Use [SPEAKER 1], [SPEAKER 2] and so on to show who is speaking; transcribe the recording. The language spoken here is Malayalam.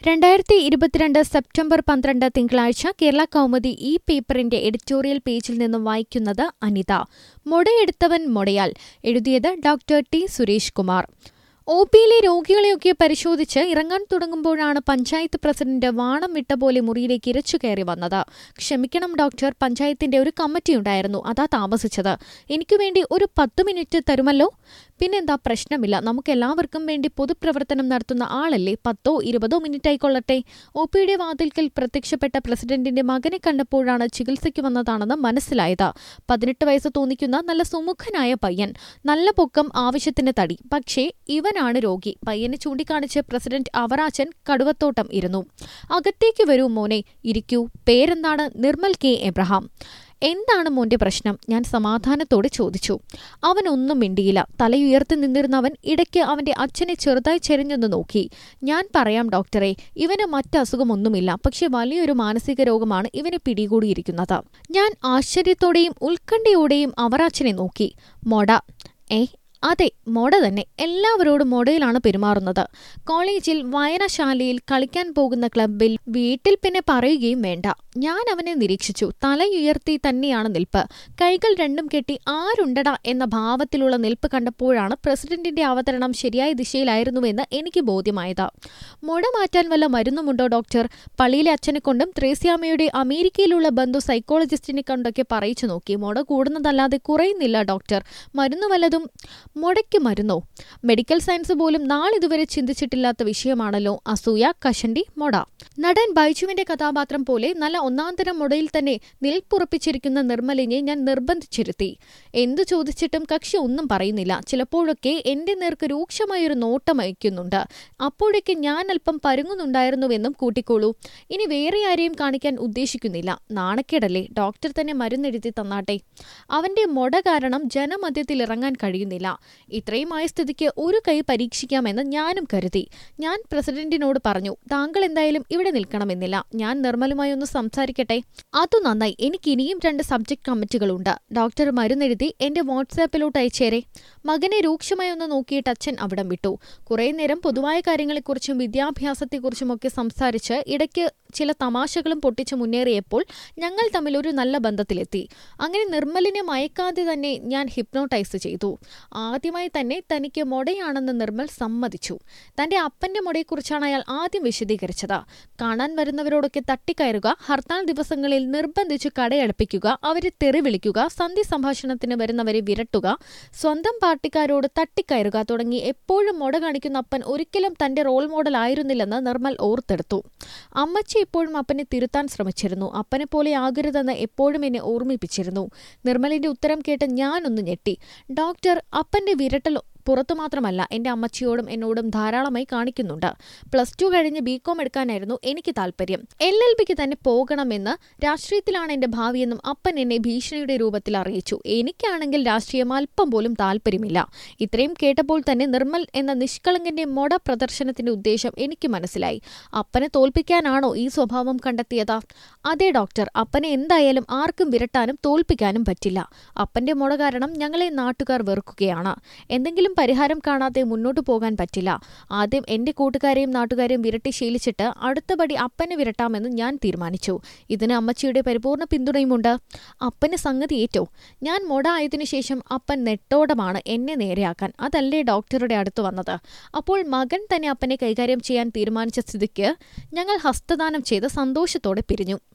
[SPEAKER 1] രണ്ടായിരത്തി ഇരുപത്തിരണ്ട് സെപ്റ്റംബർ പന്ത്രണ്ട് തിങ്കളാഴ്ച കേരള കൗമുദി ഈ പേപ്പറിന്റെ എഡിറ്റോറിയൽ പേജിൽ നിന്നും വായിക്കുന്നത് അനിത മൊടയെടുത്തവൻ മൊടയാൽ എഴുതിയത് doctor T Suresh Kumar O പിയിലെ രോഗികളെയൊക്കെ പരിശോധിച്ച് ഇറങ്ങാൻ തുടങ്ങുമ്പോഴാണ് പഞ്ചായത്ത് പ്രസിഡന്റ് വാണം വിട്ട പോലെ മുറിയിലേക്ക് ഇരച്ചു കയറി വന്നത് ക്ഷമിക്കണം ഡോക്ടർ പഞ്ചായത്തിന്റെ ഒരു കമ്മിറ്റി ഉണ്ടായിരുന്നു അതാ താമസിച്ചത് എനിക്കു വേണ്ടി ഒരു പത്ത് മിനിറ്റ് തരുമല്ലോ പിന്നെന്താ പ്രശ്നമില്ല നമുക്ക് എല്ലാവർക്കും വേണ്ടി പൊതുപ്രവർത്തനം നടത്തുന്ന ആളല്ലേ പത്തോ ഇരുപതോ മിനിറ്റ് ആയിക്കൊള്ളട്ടെ ഒ പിയുടെ വാതിൽക്കൽ പ്രത്യക്ഷപ്പെട്ട പ്രസിഡന്റിന്റെ മകനെ കണ്ടപ്പോഴാണ് ചികിത്സയ്ക്ക് വന്നതാണെന്ന് മനസ്സിലായത് പതിനെട്ട് വയസ്സ് തോന്നിക്കുന്ന നല്ല സുമുഖനായ പയ്യൻ നല്ല പൊക്കം ആവശ്യത്തിന് തടി പക്ഷേ ഇവനാണ് രോഗി പയ്യനെ ചൂണ്ടിക്കാണിച്ച് പ്രസിഡന്റ് അവറാച്ചൻ കടുവത്തോട്ടം ഇരുന്നു അകത്തേക്ക് വരൂ മോനെ ഇരിക്കൂ പേരെന്താണ് നിർമ്മൽ കെ എബ്രഹാം എന്താണ് മോന്റെ പ്രശ്നം ഞാൻ സമാധാനത്തോടെ ചോദിച്ചു അവൻ ഒന്നും മിണ്ടിയില്ല തലയുയർത്തി നിന്നിരുന്നവൻ ഇടയ്ക്ക് അവന്റെ അച്ഛനെ ചെറുതായി ചെരിഞ്ഞൊന്ന് നോക്കി ഞാൻ പറയാം ഡോക്ടറെ ഇവന് മറ്റസുഖമൊന്നുമില്ല പക്ഷെ വലിയൊരു മാനസിക രോഗമാണ് ഇവനെ പിടികൂടിയിരിക്കുന്നത് ഞാൻ ആശ്ചര്യത്തോടെയും ഉത്കണ്ഠയോടെയും അവറാച്ചനെ നോക്കി മൊട ഏ അതെ മോഡ തന്നെ എല്ലാവരോടും മോഡയിലാണ് പെരുമാറുന്നത് കോളേജിൽ വായനശാലയിൽ കളിക്കാൻ പോകുന്ന ക്ലബിൽ വീട്ടിൽ പിന്നെ പറയുകയും വേണ്ട ഞാൻ അവനെ നിരീക്ഷിച്ചു തലയുയർത്തി തന്നെയാണ് നിൽപ്പ് കൈകൾ രണ്ടും കെട്ടി ആരുണ്ടടാ എന്ന ഭാവത്തിലുള്ള നിൽപ്പ് കണ്ടപ്പോഴാണ് പ്രസിഡന്റിന്റെ അവതരണം ശരിയായ ദിശയിലായിരുന്നുവെന്ന് എനിക്ക് ബോധ്യമായത് മുട മാറ്റാൻ വല്ല മരുന്നുമുണ്ടോ ഡോക്ടർ പള്ളിയിലെ അച്ഛനെ കൊണ്ടും ത്രേസ്യാമ്മയുടെ അമേരിക്കയിലുള്ള ബന്ധു സൈക്കോളജിസ്റ്റിനെ കൊണ്ടൊക്കെ പറയിച്ചു നോക്കി മുട കൂടുന്നതല്ലാതെ കുറയുന്നില്ല ഡോക്ടർ മരുന്ന് വല്ലതും മുടയ്ക്ക് മരുന്നോ മെഡിക്കൽ സയൻസ് പോലും നാളിതുവരെ ചിന്തിച്ചിട്ടില്ലാത്ത വിഷയമാണല്ലോ അസൂയ കഷണ്ടി മൊട നടൻ ബൈജുവിന്റെ കഥാപാത്രം പോലെ നല്ല ഒന്നാന്തരം മുടയിൽ തന്നെ നിൽപ്പുറപ്പിച്ചിരിക്കുന്ന നിർമ്മലിനെ ഞാൻ നിർബന്ധിച്ചിരുത്തി എന്തു ചോദിച്ചിട്ടും കക്ഷി ഒന്നും പറയുന്നില്ല ചിലപ്പോഴൊക്കെ എന്റെ നേർക്ക് രൂക്ഷമായൊരു നോട്ടം അയക്കുന്നുണ്ട് അപ്പോഴേക്ക് ഞാൻ അല്പം പരുങ്ങുന്നുണ്ടായിരുന്നുവെന്നും കൂട്ടിക്കോളൂ ഇനി വേറെ ആരെയും കാണിക്കാൻ ഉദ്ദേശിക്കുന്നില്ല നാണക്കേടല്ലേ ഡോക്ടർ തന്നെ മരുന്നെഴുതി തന്നാട്ടെ അവന്റെ മൊട കാരണം ജനമധ്യത്തിൽ ഇറങ്ങാൻ കഴിയുന്നില്ല ഇത്രയുമായ സ്ഥിതിക്ക് ഒരു കൈ പരീക്ഷിക്കാമെന്ന് ഞാനും കരുതി ഞാൻ പ്രസിഡന്റിനോട് പറഞ്ഞു താങ്കൾ എന്തായാലും ഇവിടെ നിൽക്കണമെന്നില്ല ഞാൻ നിർമ്മലുമായി ഒന്ന് സംസാരിക്കട്ടെ അതു നന്നായി എനിക്ക് ഇനിയും രണ്ട് സബ്ജക്ട് കമ്മിറ്റികളുണ്ട് ഡോക്ടർ മരുന്നെഴുതി എന്റെ വാട്സാപ്പിലോട്ട് അയച്ചേരെ മകനെ രൂക്ഷമായി ഒന്ന് നോക്കിയിട്ട് അച്ഛൻ അവിടം വിട്ടു കുറേ നേരം പൊതുവായ കാര്യങ്ങളെക്കുറിച്ചും വിദ്യാഭ്യാസത്തെക്കുറിച്ചുമൊക്കെ സംസാരിച്ച് ഇടയ്ക്ക് ചില തമാശകളും പൊട്ടിച്ചു മുന്നേറിയപ്പോൾ ഞങ്ങൾ തമ്മിൽ ഒരു നല്ല ബന്ധത്തിലെത്തി അങ്ങനെ നിർമ്മലിനെ മയക്കാതെ തന്നെ ഞാൻ ഹിപ്നോട്ടൈസ് ചെയ്തു ആദ്യമായി തന്നെ തനിക്ക് മൊടയാണെന്ന് നിർമ്മൽ സമ്മതിച്ചു തന്റെ അപ്പന്റെ മൊടയെക്കുറിച്ചാണ് അയാൾ ആദ്യം വിശദീകരിച്ചത് കാണാൻ വരുന്നവരോടൊക്കെ തട്ടിക്കയറുക ഹർത്താൽ ദിവസങ്ങളിൽ നിർബന്ധിച്ച് കടയടപ്പിക്കുക അവരെ തെറി വിളിക്കുക സന്ധി സംഭാഷണത്തിന് വരുന്നവരെ വിരട്ടുക സ്വന്തം പാർട്ടിക്കാരോട് തട്ടിക്കയറുക തുടങ്ങി എപ്പോഴും മൊട കാണിക്കുന്ന അപ്പൻ ഒരിക്കലും തന്റെ റോൾ മോഡൽ ആയിരുന്നില്ലെന്ന് നിർമ്മൽ ഓർത്തെടുത്തു അമ്മച്ചി എപ്പോഴും അപ്പനെ തിരുത്താൻ ശ്രമിച്ചിരുന്നു അപ്പനെ പോലെ ആകരുതെന്ന് എപ്പോഴും എന്നെ ഓർമ്മിപ്പിച്ചിരുന്നു നിർമ്മലിന്റെ ഉത്തരം കേട്ട് ഞാനൊന്ന് ഞെട്ടി ഡോക്ടർ അപ്പന്റെ വിരട്ടൽ പുറത്തു മാത്രമല്ല എന്റെ അമ്മച്ചിയോടും എന്നോടും ധാരാളമായി കാണിക്കുന്നുണ്ട് പ്ലസ് ടു കഴിഞ്ഞ് ബികോം എടുക്കാനായിരുന്നു എനിക്ക് താല്പര്യം എൽ എൽ ബിക്ക് തന്നെ പോകണമെന്ന് രാഷ്ട്രീയത്തിലാണ് എന്റെ ഭാവിയെന്നും അപ്പൻ എന്നെ ഭീഷണിയുടെ രൂപത്തിൽ അറിയിച്ചു എനിക്കാണെങ്കിൽ രാഷ്ട്രീയം അല്പം പോലും താല്പര്യമില്ല ഇത്രയും കേട്ടപ്പോൾ തന്നെ നിർമ്മൽ എന്ന നിഷ്കളങ്കന്റെ മൊട പ്രദർശനത്തിന്റെ ഉദ്ദേശം എനിക്ക് മനസ്സിലായി അപ്പനെ തോൽപ്പിക്കാനാണോ ഈ സ്വഭാവം കണ്ടെത്തിയത് അതെ ഡോക്ടർ അപ്പനെ എന്തായാലും ആർക്കും വിരട്ടാനും തോൽപ്പിക്കാനും പറ്റില്ല അപ്പന്റെ മുട കാരണം ഞങ്ങളെ നാട്ടുകാർ വെറുക്കുകയാണ് എന്തെങ്കിലും പരിഹാരം കാണാതെ മുന്നോട്ടു പോകാൻ പറ്റില്ല ആദ്യം എന്റെ കൂട്ടുകാരെയും നാട്ടുകാരെയും വിരട്ടി ശീലിച്ചിട്ട് അടുത്തപടി അപ്പനെ വിരട്ടാമെന്ന് ഞാൻ തീരുമാനിച്ചു ഇതിന് അമ്മച്ചിയുടെ പരിപൂർണ പിന്തുണയുമുണ്ട് അപ്പന് സംഗതി ഏറ്റോ ഞാൻ മൊട ആയതിനു ശേഷം അപ്പൻ നെട്ടോടമാണ് എന്നെ നേരെയാക്കാൻ അതല്ലേ ഡോക്ടറുടെ അടുത്ത് വന്നത് അപ്പോൾ മകൻ തന്നെ അപ്പനെ കൈകാര്യം ചെയ്യാൻ തീരുമാനിച്ച സ്ഥിതിക്ക് ഞങ്ങൾ ഹസ്തദാനം ചെയ്ത് സന്തോഷത്തോടെ പിരിഞ്ഞു